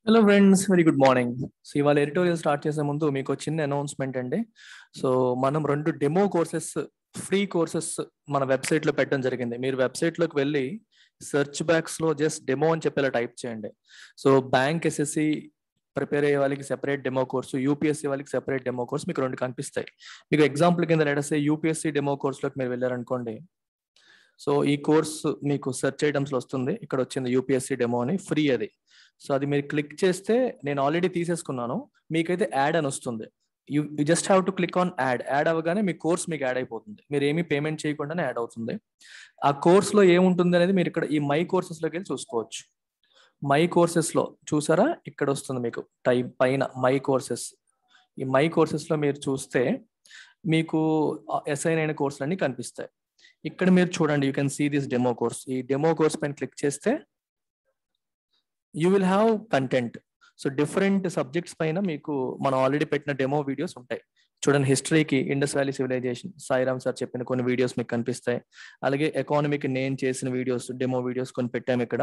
Hello friends very good morning so ఇవాళ editorial start చేసే ముందు మీకు ఒక చిన్న అనౌన్స్మెంట్ అండి సో మనం రెండు డెమో కోర్సెస్ ఫ్రీ కోర్సెస్ మన వెబ్సైట్ లో పెట్టడం జరిగింది మీరు వెబ్సైట్ లోకి వెళ్ళి సెర్చ్ బ్యాక్స్ లో జస్ట్ డెమో అని చెప్పేలా టైప్ చేయండి సో బ్యాంక్ ఎస్ఎస్సి ప్రిపేర్ అయ్యే వాళ్ళకి సెపరేట్ డెమో కోర్సు యూపీఎస్సీ వాళ్ళకి సెపరేట్ డెమో కోర్స్ మీకు రెండు కనిపిస్తాయి మీకు ఎగ్జాంపుల్ కింద లేడసే యూపీఎస్సీ డెమో కోర్సులోకి మీరు వెళ్ళారనుకోండి సో ఈ కోర్స్ మీకు సెర్చ్ ఐటమ్స్ లో వస్తుంది ఇక్కడ వచ్చింది యూపీఎస్సీ డెమో అని ఫ్రీ అది సో అది మీరు క్లిక్ చేస్తే నేను ఆల్రెడీ తీసేసుకున్నాను మీకైతే యాడ్ అని వస్తుంది you you just have to click on add add అవ్వగానే మీ కోర్స్ మీకు యాడ్ అయిపోతుంది మీరు ఏమీ పేమెంట్ చేయకుండానే యాడ్ అవుతుంది ఆ కోర్స్ లో ఏముంటుంది అనేది మీరు ఇక్కడ ఈ మై కోర్సెస్ లోకి వెళ్ళి చూసుకోవచ్చు మై కోర్సెస్ లో చూసారా ఇక్కడ వస్తుంది మీకు టైప్ పైన మై కోర్సెస్ ఈ మై కోర్సెస్ లో మీరు చూస్తే మీకు అసైన్ అయిన కోర్సులు అన్ని కనిపిస్తాయి ఇక్కడ మీరు చూడండి you can see this demo course ఈ డెమో కోర్స్ పైన క్లిక్ చేస్తే you will have content so different subjects పైన మీకు మనం ఆల్రెడీ పెట్టిన డెమో వీడియోస్ ఉంటాయి చూడండి హిస్టరీకి Indus valley civilisation Sairam sir చెప్పిన కొన్ని వీడియోస్ మీకు కనిపిస్తాయి అలాగే ఎకానమీకి నేను చేసిన వీడియోస్ డెమో వీడియోస్ కొన్ని పెట్టాము ఇక్కడ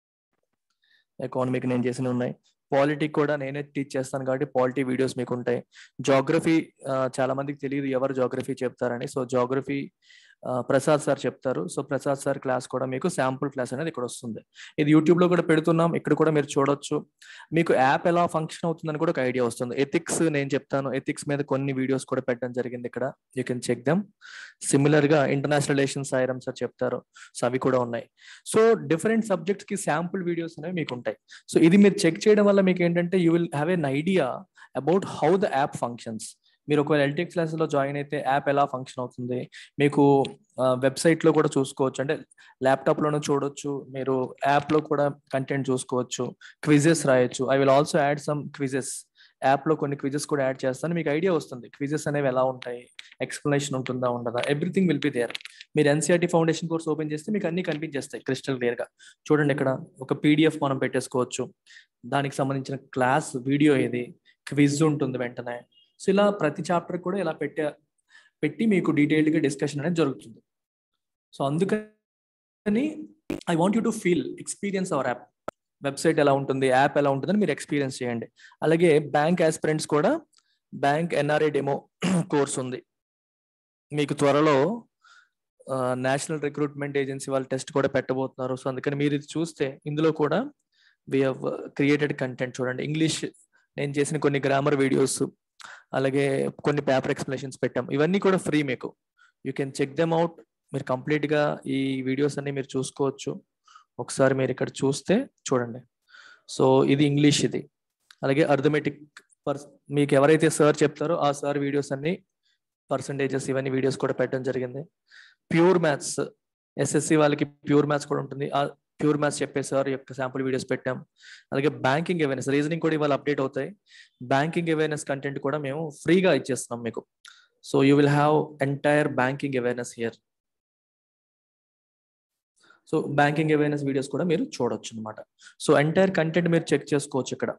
ఎకానమీకి నేను చేసినవి ఉన్నాయి పాలిటిక్ కూడా నేనే టీచ్ చేస్తాను కాబట్టి పాలిటీ వీడియోస్ మీకు ఉంటాయి జోగ్రఫీ చాలా మందికి తెలియదు ఎవరు జోగ్రఫీ చెప్తారని సో జోగ్రఫీ ప్రసాద్ సార్ చెప్తారు సో ప్రసాద్ సార్ క్లాస్ కూడా మీకు శాంపుల్ క్లాస్ అనేది ఇక్కడ వస్తుంది ఇది యూట్యూబ్ లో కూడా పెడుతున్నాం ఇక్కడ కూడా మీరు చూడొచ్చు మీకు యాప్ ఎలా ఫంక్షన్ అవుతుందని కూడా ఒక ఐడియా వస్తుంది ఎథిక్స్ నేను చెప్తాను ఎథిక్స్ మీద కొన్ని వీడియోస్ కూడా పెట్టడం జరిగింది ఇక్కడ you can check them similar గా ఇంటర్నేషనల్ రిలేషన్స్ సాయిరం సార్ చెప్తారు సో అవి కూడా ఉన్నాయి సో డిఫరెంట్ సబ్జెక్ట్స్ కి శాంపుల్ వీడియోస్ అనేవి మీకు ఉంటాయి సో ఇది మీరు చెక్ చేయడం వల్ల మీకు ఏంటంటే you will have an idea about how the app functions మీరు ఒకవేళ ఎల్టెక్ క్లాస్ లో జాయిన్ అయితే యాప్ ఎలా ఫంక్షన్ అవుతుంది మీకు వెబ్సైట్ లో కూడా చూసుకోవచ్చు అంటే ల్యాప్టాప్ లోనూ చూడొచ్చు మీరు యాప్ లో కూడా కంటెంట్ చూసుకోవచ్చు క్విజెస్ రాయొచ్చు I will also add some quizzes app లో కొన్ని క్విజెస్ కూడా యాడ్ చేస్తాను మీకు ఐడియా వస్తుంది క్విజెస్ అనేవి ఎలా ఉంటాయి ఎక్స్ప్లెనేషన్ ఉంటుందా ఉండదా ఎవ్రీథింగ్ విల్ బి దేర్ మీరు ఎన్సీఆర్టీ ఫౌండేషన్ కోర్స్ ఓపెన్ చేస్తే మీకు అన్ని కనిపించేస్తాయి క్రిస్టల్ క్లియర్ గా చూడండి ఇక్కడ ఒక పీడిఎఫ్ మనం పెట్టేసుకోవచ్చు దానికి సంబంధించిన క్లాస్ వీడియో ఇది క్విజ్ ఉంటుంది వెంటనే సో ఇలా ప్రతి చాప్టర్ కూడా ఇలా పెట్టే పెట్టి మీకు డీటెయిల్డ్గా డిస్కషన్ అనేది జరుగుతుంది సో అందుకని I want you to feel experience our app website ఎలా ఉంటుంది యాప్ ఎలా ఉంటుందని మీరు ఎక్స్పీరియన్స్ చేయండి అలాగే బ్యాంక్ ఆస్పిరెంట్స్ కూడా బ్యాంక్ ఎన్ఆర్ఐ డెమో కోర్స్ ఉంది మీకు త్వరలో నేషనల్ రిక్రూట్మెంట్ ఏజెన్సీ వాళ్ళు టెస్ట్ కూడా పెట్టబోతున్నారు సో అందుకని మీరు ఇది చూస్తే ఇందులో కూడా వి హవ్ క్రియేటెడ్ కంటెంట్ చూడండి ఇంగ్లీష్ నేను చేసిన కొన్ని గ్రామర్ వీడియోస్ అలాగే కొన్ని పేపర్ ఎక్స్ప్లెనేషన్స్ పెట్టాం ఇవన్నీ కూడా ఫ్రీ మీకు you can check them out మీరు కంప్లీట్ గా ఈ వీడియోస్ అన్ని మీరు చూసుకోవచ్చు ఒకసారి మీరు ఇక్కడ చూస్తే చూడండి సో ఇది ఇంగ్లీష్ ఇది అలాగే అర్థమెటిక్ పర్స్ మీకు ఎవరైతే సార్ చెప్తారో ఆ సార్ వీడియోస్ అన్ని పర్సంటేజెస్ ఇవన్నీ వీడియోస్ కూడా పెట్టడం జరిగింది ప్యూర్ మ్యాథ్స్ ఎస్ఎస్సి వాళ్ళకి ప్యూర్ మ్యాథ్స్ కూడా ఉంటుంది ఆ ప్యూర్ మ్యాథ్స్ చెప్పే సార్ యొక్క శాంపుల్ వీడియోస్ పెట్టాం అలాగే బ్యాంకింగ్ అవేర్నెస్ రీజనింగ్ కూడా ఇవాళ అప్డేట్ అవుతాయి బ్యాంకింగ్ అవేర్నెస్ కంటెంట్ కూడా మేము ఫ్రీగా ఇచ్చేస్తున్నాం మీకు so you will have entire banking awareness here so banking awareness videos కూడా మీరు చూడొచ్చు అనమాట సో ఎంటైర్ కంటెంట్ మీరు చెక్ చేసుకోవచ్చు ఇక్కడ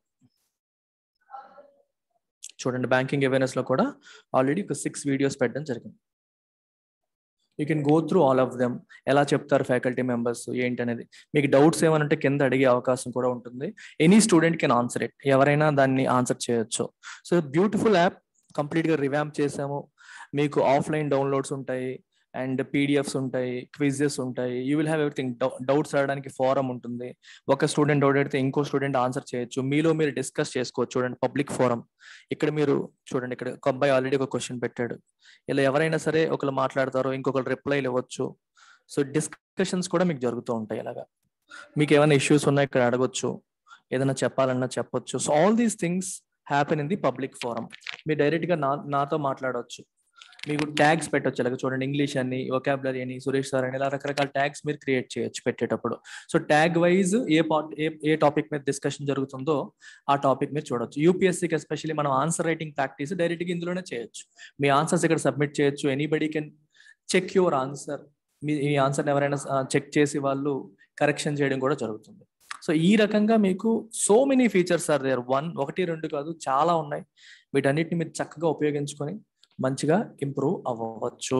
చూడండి బ్యాంకింగ్ అవేర్నెస్ లో కూడా ఆల్రెడీ ఒక సిక్స్ వీడియోస్ పెట్టడం జరిగింది you can go through all of them ఎలా చెప్తారు ఫ్యాకల్టీ మెంబర్స్ ఏంటి అనేది మీకు డౌట్స్ ఏమనంటే కింద అడిగే అవకాశం కూడా ఉంటుంది any student can answer it ఎవరైనా దాన్ని ఆన్సర్ చేయొచ్చు సో బ్యూటిఫుల్ యాప్ కంప్లీట్ గా రివ్యాంప్ చేసాము మీకు ఆఫ్లైన్ డౌన్లోడ్స్ ఉంటాయి అండ్ పీడిఎఫ్స్ ఉంటాయి క్విజెస్ ఉంటాయి you will have everything doubts రావడానికి ఫోరం ఉంటుంది ఒక స్టూడెంట్ డౌట్ అడిగితే ఇంకో స్టూడెంట్ ఆన్సర్ చేయొచ్చు మీలో మీరు డిస్కస్ చేసుకోవచ్చు చూడండి పబ్లిక్ ఫోరం ఇక్కడ మీరు చూడండి ఇక్కడ ఒక అబ్బాయి ఆల్రెడీ ఒక క్వశ్చన్ పెట్టాడు ఇలా ఎవరైనా సరే ఒకరు మాట్లాడతారు ఇంకొకరు రిప్లైలు ఇవ్వచ్చు సో డిస్కషన్స్ కూడా మీకు జరుగుతూ ఉంటాయి ఇలాగా మీకు ఏమైనా ఇష్యూస్ ఉన్నాయి ఇక్కడ అడగొచ్చు ఏదైనా చెప్పాలన్నా చెప్పొచ్చు so all these things happen in the public forum మీరు డైరెక్ట్ గా నా నాతో మాట్లాడవచ్చు మీకు ట్యాగ్స్ పెట్టొచ్చు అలాగే చూడండి ఇంగ్లీష్ అని ఒకాబులరీ అని సురేష్ సార్ అని ఇలా రకరకాల ట్యాగ్స్ మీరు క్రియేట్ చేయొచ్చు పెట్టేటప్పుడు సో ట్యాగ్ వైజ్ ఏ పార్ట్ ఏ ఏ టాపిక్ మీద డిస్కషన్ జరుగుతుందో ఆ టాపిక్ మీరు చూడొచ్చు యూపీఎస్సీకి ఎస్పెషల్లీ మనం ఆన్సర్ రైటింగ్ ప్రాక్టీస్ డైరెక్ట్గా ఇందులోనే చేయొచ్చు మీ ఆన్సర్స్ ఇక్కడ సబ్మిట్ చేయొచ్చు anybody can check your answer మీ ఈ ఆన్సర్ ఎవరైనా చెక్ చేసి వాళ్ళు కరెక్షన్ చేయడం కూడా జరుగుతుంది సో ఈ రకంగా మీకు so many features are there one ఒకటి రెండు కాదు చాలా ఉన్నాయి వీటన్నిటిని మీరు చక్కగా ఉపయోగించుకొని మంచిగా ఇంప్రూవ్ అవ్వచ్చు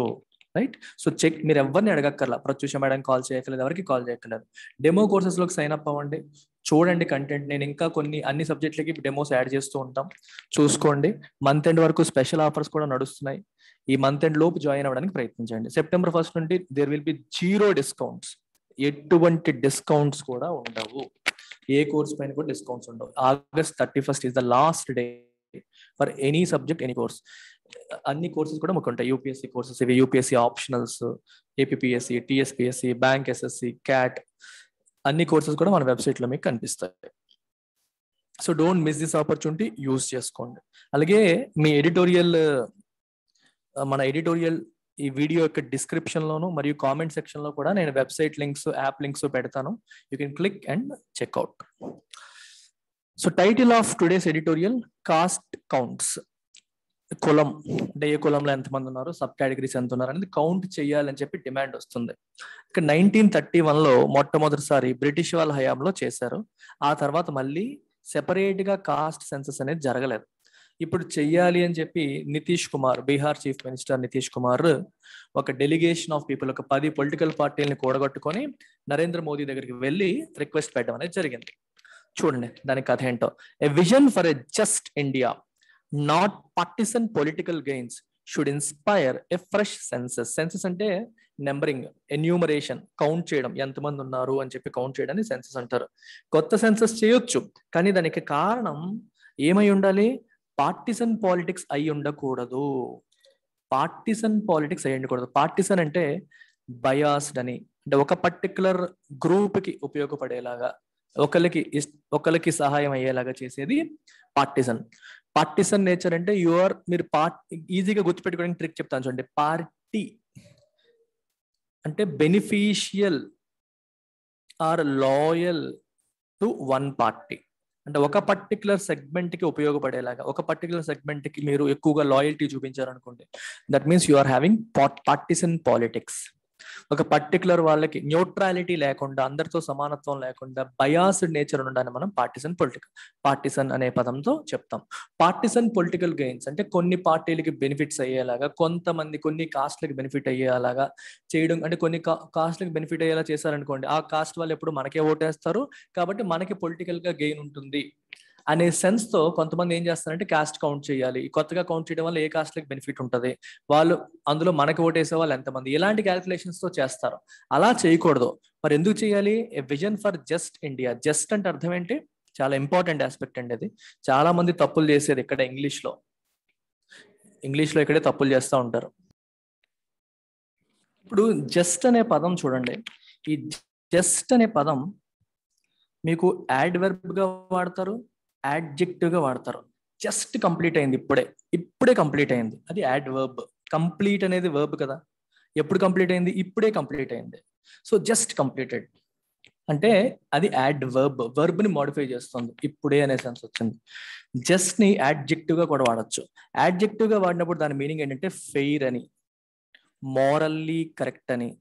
రైట్ సో చెక్ మీరు ఎవరిని అడగక్కర్లా ప్రత్యూష మేడం కాల్ చేయక్కర్లేదు ఎవరికి కాల్ చేయక్కర్లేదు డెమో కోర్సెస్లోకి సైన్ అప్ అవ్వండి చూడండి కంటెంట్ నేను ఇంకా కొన్ని అన్ని సబ్జెక్టులకి డెమోస్ యాడ్ చేస్తూ ఉంటాం చూసుకోండి మంత్ ఎండ్ వరకు స్పెషల్ ఆఫర్స్ కూడా నడుస్తున్నాయి ఈ మంత్ ఎండ్ లోపు జాయిన్ అవ్వడానికి ప్రయత్నించండి సెప్టెంబర్ ఫస్ట్ నుండి there will be zero discounts ఎటువంటి డిస్కౌంట్స్ కూడా ఉండవు ఏ కోర్స్ పైన కూడా డిస్కౌంట్స్ ఉండవు August thirty first is the last day for any subject any course అన్ని కోర్సెస్ కూడా మాకు ఉంటాయి యూపీఎస్సీ కోర్సెస్ ఇవి UPSC optionals APSC TSPSC bank SSC CAT అన్ని కోర్సెస్ కూడా మన వెబ్సైట్లో మీకు కనిపిస్తాయి so don't miss this opportunity use చేసుకోండి అలాగే మీ ఎడిటోరియల్ మన ఎడిటోరియల్ ఈ వీడియో యొక్క డిస్క్రిప్షన్ లోను మరియు కామెంట్ సెక్షన్ లో కూడా నేను వెబ్సైట్ లింక్స్ యాప్ లింక్స్ పెడతాను you can click and check out so title of today's editorial caste counts కులం అంటే ఏ కులంలో ఎంతమంది ఉన్నారు సబ్ కేటగిరీస్ ఎంత ఉన్నారు అనేది కౌంట్ చేయాలని చెప్పి డిమాండ్ వస్తుంది ఇక నైన్టీన్ థర్టీ వన్ లో మొట్టమొదటిసారి బ్రిటిష్ వాళ్ళ హయాంలో చేశారు ఆ తర్వాత మళ్ళీ సెపరేట్ గా కాస్ట్ సెన్సస్ అనేది జరగలేదు ఇప్పుడు చెయ్యాలి అని చెప్పి నితీష్ కుమార్ బీహార్ చీఫ్ మినిస్టర్ నితీష్ కుమార్ ఒక డెలిగేషన్ ఆఫ్ పీపుల్ ఒక పది పొలిటికల్ పార్టీలని కూడగట్టుకొని నరేంద్ర మోదీ దగ్గరికి వెళ్ళి రిక్వెస్ట్ పెట్టడం అనేది జరిగింది చూడండి దాని కథ ఏంటో a vision for a just India not partisan political gains should inspire a fresh census census అంటే నెంబరింగ్ ఎన్యూమరేషన్ కౌంట్ చేయడం ఎంతమంది ఉన్నారు అని చెప్పి కౌంట్ చేయడాన్ని సెన్సెస్ అంటారు కొత్త సెన్సెస్ చేయొచ్చు కానీ దానికి కారణం ఏమై ఉండాలి పార్టిసన్ పాలిటిక్స్ అయి ఉండకూడదు పార్టిసన్ పాలిటిక్స్ అయి ఉండకూడదు పార్టిసన్ అంటే బయాస్డ్ అని అంటే ఒక పర్టికులర్ గ్రూప్ కి ఉపయోగపడేలాగా ఒకరికి ఒకరికి సహాయం అయ్యేలాగా చేసేది పార్టిసన్ పార్టిసన్ నేచర్ అంటే యువర్ మీరు పార్ట్ ఈజీగా గుర్తుపెట్టుకోవడానికి ట్రిక్ చెప్తాను చూడండి పార్టీ అంటే beneficial or loyal to one party అంటే ఒక పర్టికులర్ సెగ్మెంట్ కి ఉపయోగపడేలాగా ఒక పర్టికులర్ సెగ్మెంట్ కి మీరు ఎక్కువగా లాయల్టీ చూపించారనుకోండి that means you are having partisan politics ఒక పర్టికులర్ వాళ్ళకి న్యూట్రాలిటీ లేకుండా అందరితో సమానత్వం లేకుండా బయాస్డ్ నేచర్ ఉండడాన్ని మనం పార్టిసన్ పొలిటికల్ పార్టిసన్ అనే పదంతో చెప్తాం పార్టిసన్ పొలిటికల్ గెయిన్స్ అంటే కొన్ని పార్టీలకి బెనిఫిట్స్ అయ్యేలాగా కొంతమంది కొన్ని కాస్ట్లకి బెనిఫిట్ అయ్యేలాగా చేయడం అంటే కొన్ని కాస్ట్లకి బెనిఫిట్ అయ్యేలా చేశారనుకోండి ఆ కాస్ట్ వాళ్ళు ఎప్పుడు మనకే ఓటేస్తారు కాబట్టి మనకి పొలిటికల్ గా గెయిన్ ఉంటుంది అనే సెన్స్ తో కొంతమంది ఏం చేస్తారంటే కాస్ట్ కౌంట్ చేయాలి కొత్తగా కౌంట్ చేయడం వల్ల ఏ కాస్ట్ లకి బెనిఫిట్ ఉంటుంది వాళ్ళు అందులో మనకి ఓటేసే వాళ్ళు ఎంతమంది ఇలాంటి క్యాల్కులేషన్స్ తో చేస్తారు అలా చేయకూడదు మరి ఎందుకు చేయాలి a vision for just India just అంటే అర్థం ఏంటి చాలా ఇంపార్టెంట్ ఆస్పెక్ట్ అండి అది చాలా మంది తప్పులు చేసేది ఇక్కడ ఇంగ్లీష్ లో ఇంగ్లీష్ లో ఇక్కడే తప్పులు చేస్తూ ఉంటారు ఇప్పుడు జస్ట్ అనే పదం చూడండి ఈ జస్ట్ అనే పదం మీకు యాడ్ వెర్బ్ గా వాడతారు యాడ్జెక్టివ్ గా వాడతారు జస్ట్ కంప్లీట్ అయింది ఇప్పుడే ఇప్పుడే కంప్లీట్ అయింది అది యాడ్ వర్బ్ కంప్లీట్ అనేది వర్బ్ కదా ఎప్పుడు కంప్లీట్ అయింది ఇప్పుడే కంప్లీట్ అయింది సో జస్ట్ కంప్లీటెడ్ అంటే అది యాడ్ వర్బ్ వర్బ్ ని మోడిఫై చేస్తుంది ఇప్పుడే అనే సెన్స్ వచ్చింది జస్ట్ ని యాడ్జెక్టివ్ గా కూడా వాడచ్చు యాడ్జెక్టివ్ గా వాడినప్పుడు దాని మీనింగ్ ఏంటంటే ఫెయిర్ అని మోరల్లీ కరెక్ట్ అని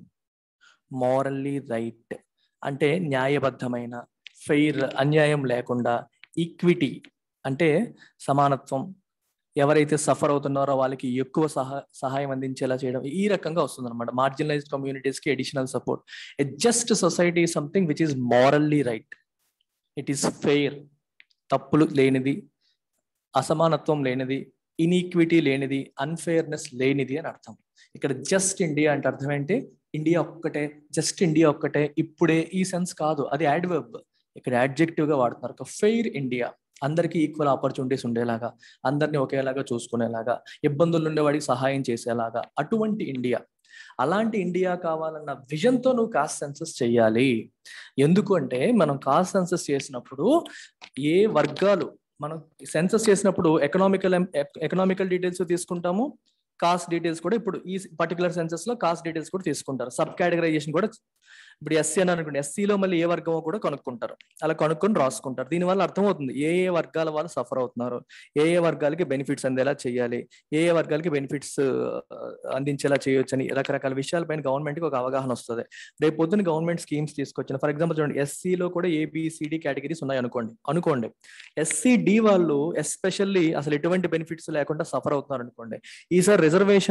మోరల్లీ రైట్ అంటే న్యాయబద్ధమైన ఫెయిర్ అన్యాయం లేకుండా ఈక్విటీ అంటే సమానత్వం ఎవరైతే సఫర్ అవుతున్నారో వాళ్ళకి ఎక్కువ సహా సహాయం అందించేలా చేయడం ఈ రకంగా వస్తుంది అనమాట మార్జినలైజ్డ్ కమ్యూనిటీస్ కి additional support a just society something which is morally right it is fair తప్పులు లేనిది అసమానత్వం లేనిది ఇన్ఈక్విటీ లేనిది అన్ఫెయిర్నెస్ లేనిది అని అర్థం ఇక్కడ జస్ట్ ఇండియా అంటే అర్థం ఏంటి ఇండియా ఒక్కటే జస్ట్ ఇండియా ఒక్కటే ఇప్పుడే ఈ సెన్స్ కాదు అది యాడ్వర్బ్ ఇక్కడ యాడ్జెక్టివ్ గా వాడుతున్నారు ఒక ఫెయిర్ ఇండియా అందరికీ ఈక్వల్ ఆపర్చునిటీస్ ఉండేలాగా అందరినీ ఒకేలాగా చూసుకునేలాగా ఇబ్బందులు ఉండేవాడికి సహాయం చేసేలాగా అటువంటి ఇండియా అలాంటి ఇండియా కావాలన్న విజన్తో నువ్వు కాస్ట్ సెన్సస్ చెయ్యాలి ఎందుకు అంటే మనం కాస్ట్ సెన్సస్ చేసినప్పుడు ఏ వర్గాలు మనం సెన్సస్ చేసినప్పుడు ఎకనామికల్ ఎకనామికల్ డీటెయిల్స్ తీసుకుంటాము కాస్ట్ డీటెయిల్స్ కూడా ఇప్పుడు ఈ పర్టికులర్ సెన్సెస్ లో కాస్ట్ డీటెయిల్స్ కూడా తీసుకుంటారు సబ్ కేటగరైజేషన్ కూడా ఇప్పుడు ఎస్సీ అని అనుకోండి ఎస్సీలో మళ్ళీ ఏ వర్గమో కూడా కనుక్కుంటారు అలా కనుక్కొని రాసుకుంటారు దీనివల్ల అర్థమవుతుంది ఏ ఏ వర్గాల వాళ్ళు సఫర్ అవుతున్నారు ఏ ఏ వర్గాలకి బెనిఫిట్స్ అందేలా చేయాలి ఏ ఏ వర్గాలకి బెనిఫిట్స్ అందించేలా చేయొచ్చు అని రకరకాల విషయాలపైన గవర్నమెంట్కి ఒక అవగాహన వస్తుంది రేపు పొద్దున గవర్నమెంట్ స్కీమ్స్ తీసుకొచ్చిన ఫర్ ఎగ్జాంపుల్ చూడండి ఎస్సీలో కూడా ఏబిసిడి కేటగిరీస్ ఉన్నాయి అనుకోండి అనుకోండి ఎస్సీ డి వాళ్ళు ఎస్పెషల్లీ అసలు ఎటువంటి బెనిఫిట్స్ లేకుండా సఫర్ అవుతున్నారు అనుకోండి ఈసారి 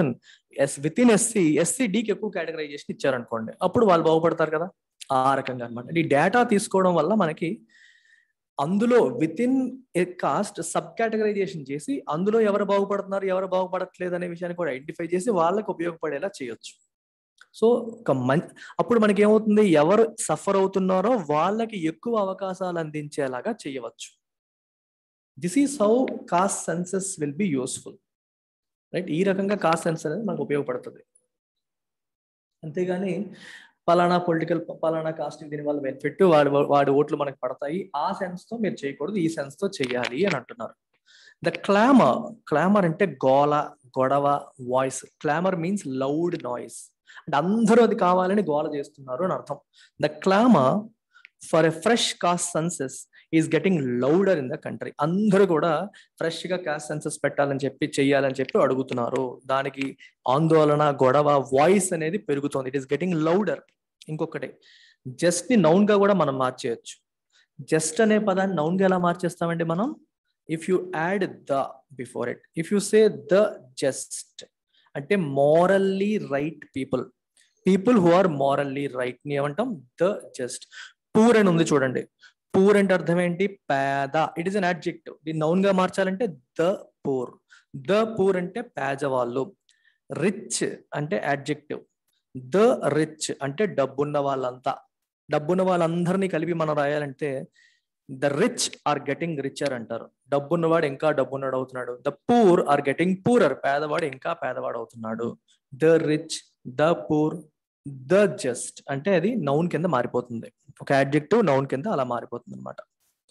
reservations within SC SC డికి ఎక్కువ కేటగరైజేషన్ ఇచ్చారనుకోండి అప్పుడు వాళ్ళు బాగుపడతారు కదా ఆ రకంగా అనమాట ఈ డేటా తీసుకోవడం వల్ల మనకి అందులో within a caste sub categorization చేసి అందులో ఎవరు బాగుపడుతున్నారు ఎవరు బాగుపడట్లేదు అనే విషయాన్ని కూడా ఐడెంటిఫై చేసి వాళ్ళకి ఉపయోగపడేలా చేయొచ్చు సో ఒక మం అప్పుడు మనకి ఏమవుతుంది ఎవరు సఫర్ అవుతున్నారో వాళ్ళకి ఎక్కువ అవకాశాలు అందించేలాగా చేయవచ్చు this is how caste census will be useful right ఈ రకంగా కాస్ట్ సెన్స్ అనేది మనకు ఉపయోగపడుతుంది అంతేగాని పలానా పొలిటికల్ పలానా కాస్ట్ దీని వల్ల బెనిఫిట్ వాడి వాడి ఓట్లు మనకు పడతాయి ఆ సెన్స్ తో మీరు చేయకూడదు ఈ సెన్స్ తో చేయాలి అని అంటున్నారు ద క్లామర్ క్లామర్ అంటే గోల గొడవ voice clamour means loud noise అంటే అందరూ అది కావాలని గోల చేస్తున్నారు అని అర్థం the clamour for a fresh caste census is getting louder in the country అందరూ కూడా ఫ్రెష్ గా కాస్ట్ సెన్సెస్ పెట్టాలని చెప్పి చెయ్యాలని చెప్పి అడుగుతున్నారు దానికి ఆందోళన గొడవ వాయిస్ అనేది పెరుగుతుంది ఇట్ ఈస్ గెటింగ్ లౌడర్ ఇంకొకటి జస్ట్ ని నౌన్ గా కూడా మనం మార్చేయచ్చు జస్ట్ అనే పదాన్ని నౌన్ గా ఎలా మార్చేస్తామండి మనం if you add the before it if you say the just అంటే morally right people people who are morally right ని ఏమంటాం ద జస్ట్ పూర్ అని ఉంది చూడండి పూర్ అంటే అర్థం ఏంటి పేద ఇట్ ఈస్ అన్ అడ్జెక్టివ్ దీన్ని నౌన్ గా మార్చాలంటే ద పూర్ ద పూర్ అంటే పేదవాళ్ళు రిచ్ అంటే అడ్జెక్టివ్ ద రిచ్ అంటే డబ్బున్న వాళ్ళంతా డబ్బున్న వాళ్ళందరినీ కలిపి మనం రాయాలంటే the rich are getting richer అంటారు డబ్బున్నవాడు ఇంకా డబ్బున్నాడు అవుతున్నాడు the poor are getting poorer పేదవాడు ఇంకా పేదవాడు అవుతున్నాడు the rich the poor the just అంటే అది నౌన్ కింద మారిపోతుంది ఒక అడ్జెక్టివ్ నౌన్ కింద అలా మారిపోతుంది అనమాట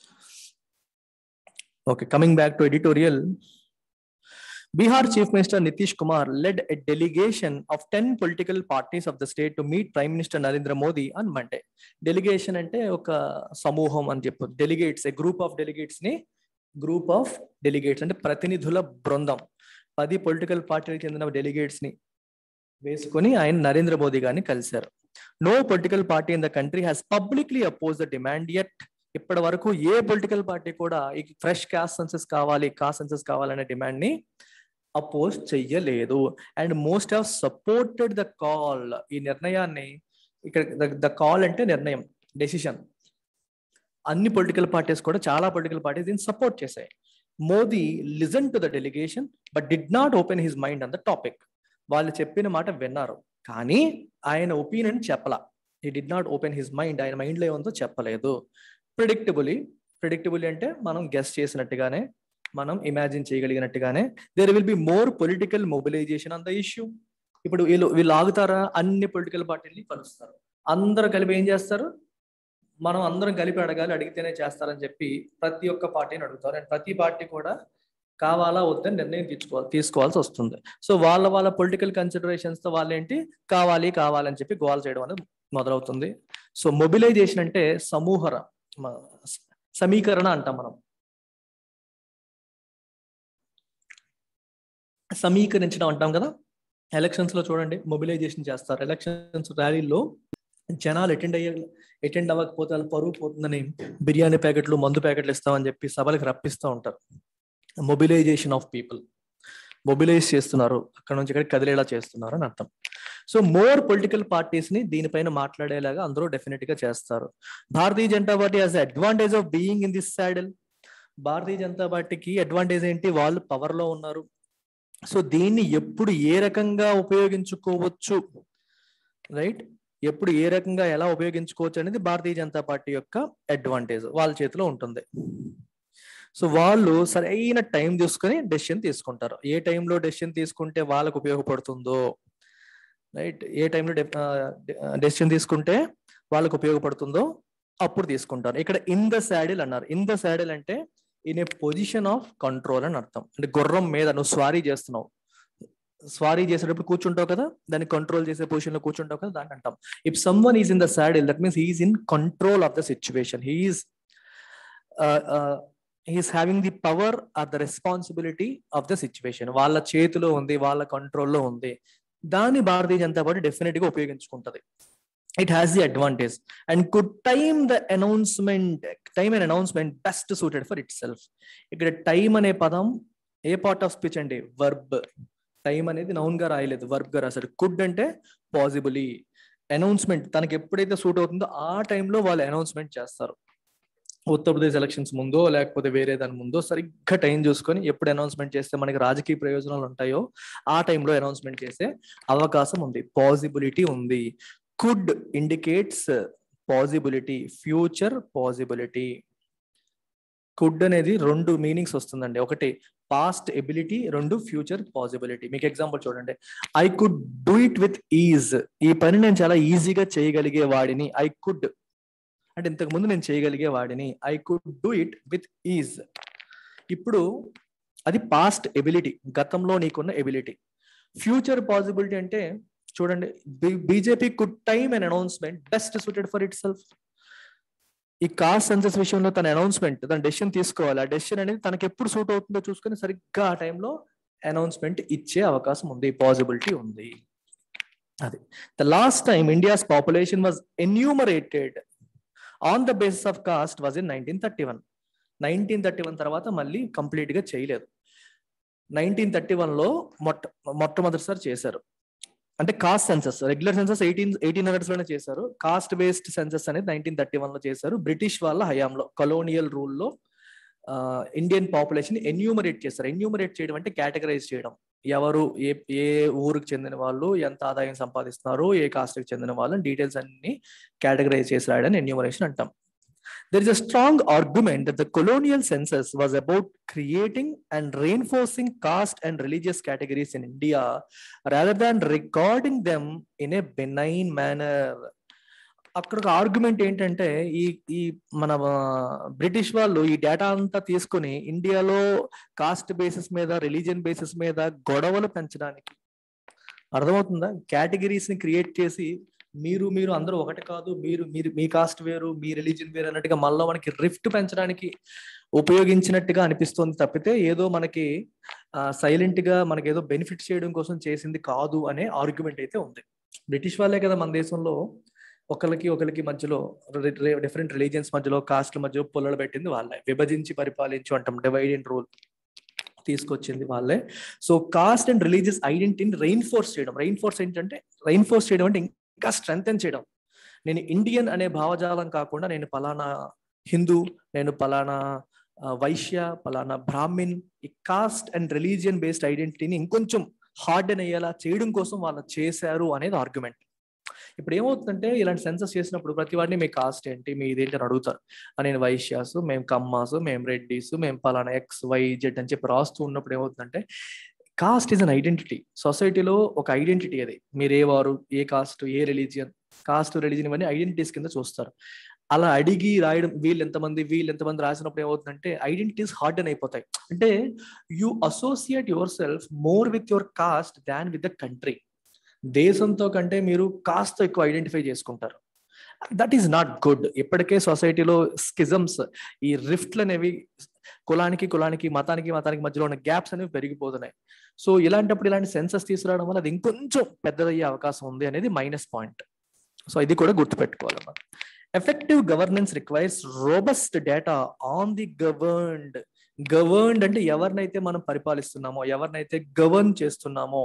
okay coming back to editorial Bihar Chief Minister Nitish Kumar led a delegation of 10 political parties of the state to meet Prime Minister Narendra Modi on Monday. Delegation అంటే ఒక సమూహం అని చెప్పు delegates a group of delegates ని group of delegates అంటే ప్రతినిధుల బృందం పది పొలిటికల్ పార్టీలకు చెందిన డెలిగేట్స్ ని వేసుకొని ఆయన నరేంద్ర మోదీ గారిని కలిశారు no political party in the country has publicly oppose the demand yet ఇప్పటి వరకు ఏ పొలిటికల్ పార్టీ కూడా ఈ ఫ్రెష్ కాస్ట్ సెన్సెస్ కావాలి కాస్ట్ సెన్సెస్ కావాలనే డిమాండ్ ని అపోజ్ చెయ్యలేదు and most have supported the call ఈ నిర్ణయాన్ని ఇక్కడ ద కాల్ అంటే నిర్ణయం డెసిషన్ అన్ని పొలిటికల్ పార్టీస్ కూడా చాలా పొలిటికల్ పార్టీస్ దీన్ని సపోర్ట్ చేశాయి Modi listen to the delegation but did not open his mind on the topic వాళ్ళు చెప్పిన మాట విన్నారు కానీ ఆయన ఒపీనియన్ చెప్పలా ఈ did not open his mind ఆయన మైండ్లో ఏముందో చెప్పలేదు ప్రిడిక్టబులీ ప్రిడిక్టబుల్ అంటే మనం గెస్ట్ చేసినట్టుగానే మనం ఇమాజిన్ చేయగలిగినట్టుగానే there will be more political mobilization on the issue ఇప్పుడు వీళ్ళు వీళ్ళు ఆగుతారా అన్ని పొలిటికల్ పార్టీని కలుస్తారు అందరూ కలిపి ఏం చేస్తారు మనం అందరం కలిపి అడగాలి అడిగితేనే చేస్తారని చెప్పి ప్రతి ఒక్క పార్టీని అడుగుతారు అండ్ ప్రతి పార్టీ కూడా కావాలా వద్దని నిర్ణయం తీసుకోవాలి తీసుకోవాల్సి వస్తుంది సో వాళ్ళ వాళ్ళ పొలిటికల్ కన్సిడరేషన్స్ తో వాళ్ళు ఏంటి కావాలి కావాలని చెప్పి గోల్ చేయడం అనేది మొదలవుతుంది సో మొబిలైజేషన్ అంటే సమూహర సమీకరణ అంటాం మనం సమీకరించడం అంటాం కదా ఎలక్షన్స్ లో చూడండి మొబిలైజేషన్ చేస్తారు ఎలక్షన్స్ ర్యాలీలో జనాలు అటెండ్ అయ్యే అటెండ్ అవ్వకపోతే వాళ్ళు పరువు పోతుందని బిర్యానీ ప్యాకెట్లు మందు ప్యాకెట్లు ఇస్తామని చెప్పి సభలకు రప్పిస్తూ ఉంటారు మొబిలైజేషన్ ఆఫ్ పీపుల్ మొబిలైజ్ చేస్తున్నారు అక్కడ నుంచి ఇక్కడ కదిలేలా చేస్తున్నారు అని అర్థం సో మోర్ పొలిటికల్ పార్టీస్ ని దీనిపైన మాట్లాడేలాగా అందరూ డెఫినెట్ గా చేస్తారు Bharatiya Janata party has advantage of being in this saddle Bharatiya Janata పార్టీకి అడ్వాంటేజ్ ఏంటి వాళ్ళు పవర్ లో ఉన్నారు సో దీన్ని ఎప్పుడు ఏ రకంగా ఉపయోగించుకోవచ్చు రైట్ ఎప్పుడు ఏ రకంగా ఎలా ఉపయోగించుకోవచ్చు అనేది భారతీయ జనతా పార్టీ యొక్క అడ్వాంటేజ్ వాళ్ళ చేతిలో ఉంటుంది సో వాళ్ళు సరైన టైం తీసుకొని డెసిషన్ తీసుకుంటారు ఏ టైంలో డెసిషన్ తీసుకుంటే వాళ్ళకు ఉపయోగపడుతుందో రైట్ ఏ టైంలో డెసిషన్ తీసుకుంటే వాళ్ళకు ఉపయోగపడుతుందో అప్పుడు తీసుకుంటారు ఇక్కడ ఇన్ ద శాడిల్ అన్నారు ఇన్ ద శాడిల్ అంటే in a position of control అని అర్థం అంటే గుర్రం మీద నువ్వు స్వారీ చేస్తున్నావు స్వారీ చేసేటప్పుడు కూర్చుంటావు కదా దాన్ని కంట్రోల్ చేసే పొజిషన్ లో కూర్చుంటావు కదా దాన్ని అంటాం if someone is in the saddle that means he is in control of the situation he is he's having the power or the responsibility of the situation వాళ్ళ చేతిలో ఉంది వాళ్ళ కంట్రోల్లో ఉంది దాన్ని భారతీయ జనతా పార్టీ డెఫినెట్ గా ఉపయోగించుకుంటది it has the advantage and could time the announcement time and announcement best suited for itself ఇక్కడ టైం అనే పదం ఏ పార్ట్ ఆఫ్ స్పీచ్ అండి వర్బ్ టైం అనేది నౌన్ గా రాయలేదు వర్బ్ గా రాశాడు కుడ్ అంటే పాసిబులీ అనౌన్స్మెంట్ తనకి ఎప్పుడైతే సూట్ అవుతుందో ఆ టైంలో వాళ్ళు అనౌన్స్మెంట్ చేస్తారు ఉత్తరప్రదేశ్ ఎలక్షన్స్ ముందో లేకపోతే వేరే దాని ముందో సరిగ్గా టైం చూసుకొని ఎప్పుడు అనౌన్స్మెంట్ చేస్తే మనకి రాజకీయ ప్రయోజనాలు ఉంటాయో ఆ టైంలో అనౌన్స్మెంట్ చేసే అవకాశం ఉంది పాసిబిలిటీ ఉంది could indicates possibility future possibility could అనేది రెండు మీనింగ్స్ వస్తుందండి ఒకటి పాస్ట్ ఎబిలిటీ రెండు ఫ్యూచర్ పాసిబిలిటీ మీకు ఎగ్జాంపుల్ చూడండి I could do it with ease ఈ పని నేను చాలా ఈజీగా చేయగలిగే వాడిని ఐ కుడ్ అంటే ఇంతకు ముందు నేను చేయగలిగే వాడిని I could do it with ease ఇప్పుడు అది పాస్ట్ ఎబిలిటీ గతంలో నీకున్న ఎబిలిటీ ఫ్యూచర్ పాసిబిలిటీ అంటే చూడండి BJP could time and announcement best suited for itself ఈ కాస్ట్ సెన్సెస్ విషయంలో తన అనౌన్స్మెంట్ తన డెసిషన్ తీసుకోవాలి ఆ డెసిషన్ అనేది తనకి ఎప్పుడు సూట్ అవుతుందో చూసుకొని సరిగ్గా ఆ టైంలో అనౌన్స్మెంట్ ఇచ్చే అవకాశం ఉంది పాసిబిలిటీ ఉంది అది the last time India's population was enumerated on the basis of caste was in nineteen thirty one nineteen thirty one తర్వాత మళ్ళీ కంప్లీట్ గా చేయలేదు నైన్టీన్ థర్టీ వన్ లో మొట్ట మొట్టమొదటిసారి చేశారు అంటే caste census regular census eighteen eighteen hundreds లోనే చేశారు కాస్ట్ బేస్డ్ సెన్సస్ అనేది నైన్టీన్ థర్టీ వన్ లో చేశారు బ్రిటిష్ వాళ్ళ హయాంలో కొలోనియల్ రూల్లో ఇండియన్ పాపులేషన్ ఎన్యూమరేట్ చేస్తారు ఎన్యూమరేట్ చేయడం అంటే కేటగరైజ్ చేయడం ఎవరు ఏ ఏ ఊరికి చెందిన వాళ్ళు ఎంత ఆదాయం సంపాదిస్తున్నారు ఏ కాస్ట్కి చెందిన వాళ్ళు డీటెయిల్స్ అన్ని కేటగరైజ్ చేసి రాయడం ఎన్యూమరేషన్ అంటాం there is a strong argument that the colonial census was about creating and reinforcing caste and religious categories in India rather than recording them in a benign manner. అక్కడ ఒక argument ఏంటంటే ఈ ఈ మన British వాళ్ళు ఈ data అంతా తీసుకుని ఇండియాలో కాస్ట్ బేసిస్ మీద రిలీజియన్ బేసిస్ మీద గొడవలు పెంచడానికి అర్థమవుతుందా కేటగిరీస్ ని క్రియేట్ చేసి మీరు మీరు అందరూ ఒకటి కాదు మీరు మీరు మీ కాస్ట్ వేరు మీ రిలీజన్ వేరు అన్నట్టుగా మళ్ళీ మనకి రిఫ్ట్ పెంచడానికి ఉపయోగించినట్టుగా అనిపిస్తుంది తప్పితే ఏదో మనకి సైలెంట్ గా మనకి ఏదో బెనిఫిట్ చేయడం కోసం చేసింది కాదు అనే ఆర్గ్యుమెంట్ అయితే ఉంది బ్రిటిష్ వాళ్ళే కదా మన దేశంలో ఒకరికి ఒకరికి మధ్యలో డిఫరెంట్ రిలీజియన్స్ మధ్యలో కాస్ట్ల మధ్యలో పొల్లలు పెట్టింది వాళ్ళే విభజించి పరిపాలించు అంటాం డివైడ్ అండ్ రూల్ తీసుకొచ్చింది వాళ్ళే సో కాస్ట్ అండ్ రిలీజియస్ ఐడెంటిటీని రెయిన్ఫోర్స్ చేయడం రెయిన్ఫోర్స్ ఏంటంటే రెయిన్ఫోర్స్ చేయడం అంటే ఇంకా స్ట్రెంగ్ చేయడం నేను ఇండియన్ అనే భావజాలం కాకుండా నేను పలానా హిందూ నేను పలానా వైశ్య పలానా బ్రాహ్మిన్ ఈ కాస్ట్ అండ్ రిలీజియన్ బేస్డ్ ఐడెంటిటీని ఇంకొంచెం హార్డెన్ అయ్యేలా చేయడం కోసం వాళ్ళు చేశారు అనేది ఆర్గ్యుమెంట్ ఇప్పుడు ఏమవుతుందంటే ఇలాంటి సెన్సస్ చేసినప్పుడు ప్రతి వాడిని మీ కాస్ట్ ఏంటి మీ ఇదేంటి అని అడుగుతారు నేను వైశ్యాస్ మేము కమ్మాస్ మేము రెడ్డీస్ మేము పలానా ఎక్స్ వై జెడ్ అని చెప్పి రాస్తూ ఉన్నప్పుడు ఏమవుతుందంటే కాస్ట్ ఈజ్ అన్ ఐడెంటిటీ సొసైటీలో ఒక ఐడెంటిటీ అది మీరు ఏ వారు ఏ కాస్ట్ ఏ రిలీజియన్ కాస్ట్ రిలీజియన్ ఇవన్నీ ఐడెంటిటీస్ కింద చూస్తారు అలా అడిగి రాయడం వీళ్ళు ఎంతమంది వీళ్ళు ఎంతమంది రాసినప్పుడు ఏమవుతుందంటే ఐడెంటిటీస్ హార్డెన్ అయిపోతాయి అంటే you associate yourself more with your caste than with the country దేశంతో కంటే మీరు కాస్త ఎక్కువ ఐడెంటిఫై చేసుకుంటారు దట్ ఈస్ నాట్ గుడ్ ఇప్పటికే సొసైటీలో స్కిజమ్స్ ఈ రిఫ్ట్లు అనేవి కులానికి కులానికి మతానికి మతానికి మధ్యలో ఉన్న గ్యాప్స్ అనేవి పెరిగిపోతున్నాయి సో ఇలాంటప్పుడు ఇలాంటి సెన్సస్ తీసుకురావడం వల్ల అది ఇంకొంచెం పెద్దదయ్యే అవకాశం ఉంది అనేది మైనస్ పాయింట్ సో ఇది కూడా గుర్తుపెట్టుకోవాలన్నమాట effective governance requires robust data on the governed governed అంటే ఎవరినైతే మనం పరిపాలిస్తున్నామో ఎవరినైతే గవర్న్ చేస్తున్నామో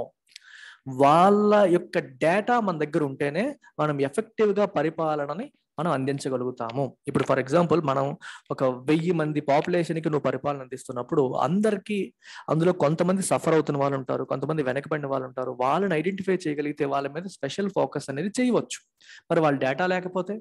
వాళ్ళ యొక్క డేటా మన దగ్గర ఉంటేనే మనం ఎఫెక్టివ్ గా పరిపాలనని మనం అందించగలుగుతాము ఇప్పుడు ఫర్ ఎగ్జాంపుల్ మనం ఒక వెయ్యి మంది పాపులేషన్ కి నువ్వు పరిపాలన అందిస్తున్నప్పుడు అందరికీ అందులో కొంతమంది సఫర్ అవుతున్న వాళ్ళు ఉంటారు కొంతమంది వెనకబడిన వాళ్ళు ఉంటారు వాళ్ళని ఐడెంటిఫై చేయగలిగితే వాళ్ళ మీద స్పెషల్ ఫోకస్ అనేది చేయవచ్చు మరి వాళ్ళ డేటా లేకపోతే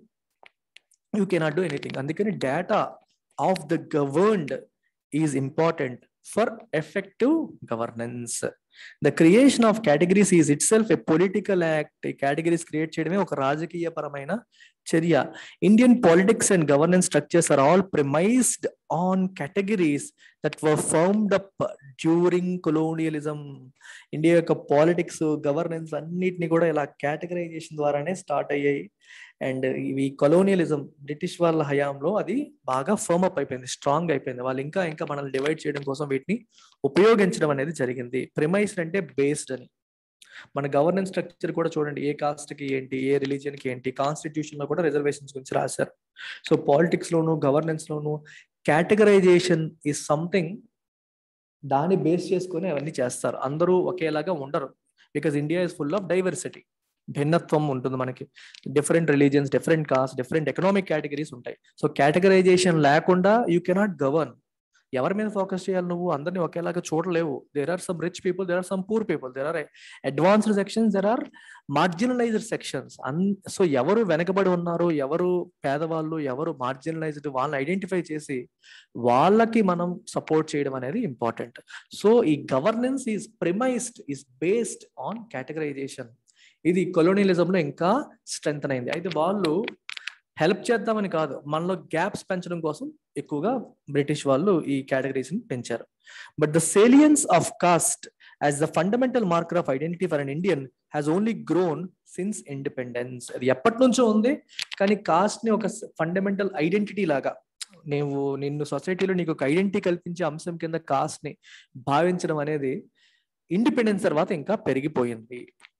యూ కెనాట్ డూ ఎనీథింగ్ అందుకని data of the governed is important for effective governance the creation of categories is itself a political act ఈ కేటగిరీస్ క్రియేట్ చేయడమే ఒక రాజకీయ పరమైన చర్య Indian politics and governance structures are all premised on categories that were firmed up during colonialism India యొక్క politics governance అన్నిటిని కూడా ఇలా కేటగరైజేషన్ ద్వారానే స్టార్ట్ అయ్యాయి అండ్ ఇవి కొలోనియలిజం బ్రిటిష్ వాళ్ళ హయాంలో అది బాగా ఫర్మ్ అప్ అయిపోయింది స్ట్రాంగ్ అయిపోయింది వాళ్ళు ఇంకా ఇంకా మనల్ని డివైడ్ చేయడం కోసం వీటిని ఉపయోగించడం అనేది జరిగింది ప్రిమైస్డ్ అంటే బేస్డ్ అని మన గవర్నెన్స్ స్ట్రక్చర్ కూడా చూడండి ఏ కాస్ట్ కి ఏంటి ఏ రిలీజియన్ కి ఏంటి కాన్స్టిట్యూషన్ లో కూడా రిజర్వేషన్స్ గురించి రాశారు సో పాలిటిక్స్ లోను గవర్నెన్స్ లోను కేటగరైజేషన్ ఈజ్ సంథింగ్ దాన్ని బేస్ చేసుకొని అవన్నీ చేస్తారు అందరూ ఒకేలాగా ఉండరు because India is full of diversity భిన్నత్వం ఉంటుంది మనకి different religions different caste different economic categories ఉంటాయి సో కేటగరైజేషన్ లేకుండా యూ కెనాట్ గవర్న్ ఎవరి మీద ఫోకస్ చేయాలి నువ్వు అందరినీ ఒకేలాగా చూడలేవు there are some rich people there are some poor people there are advanced sections there are marginalised sections an so ఎవరు వెనకబడి ఉన్నారు ఎవరు పేదవాళ్ళు ఎవరు మార్జినలైజ్డ్ వాళ్ళని ఐడెంటిఫై చేసి వాళ్ళకి మనం సపోర్ట్ చేయడం అనేది ఇంపార్టెంట్ సో ఈ governance is premised is based on categorisation ఇది కొలోనియలిజంలో ఇంకా స్ట్రెంగ్ అయింది అయితే వాళ్ళు హెల్ప్ చేద్దామని కాదు మనలో గ్యాప్స్ పెంచడం కోసం ఎక్కువగా బ్రిటిష్ వాళ్ళు ఈ కేటగిరీస్ పెంచారు but the salience of caste as the fundamental marker of identity for an Indian has only grown since independence అది ఎప్పటి నుంచో ఉంది కానీ కాస్ట్ ని ఒక ఫండమెంటల్ ఐడెంటిటీ లాగా నీవు నిన్ను సొసైటీలో నీకు ఒక ఐడెంటిటీ కల్పించే అంశం కింద కాస్ట్ ని భావించడం అనేది ఇండిపెండెన్స్ తర్వాత ఇంకా పెరిగిపోయింది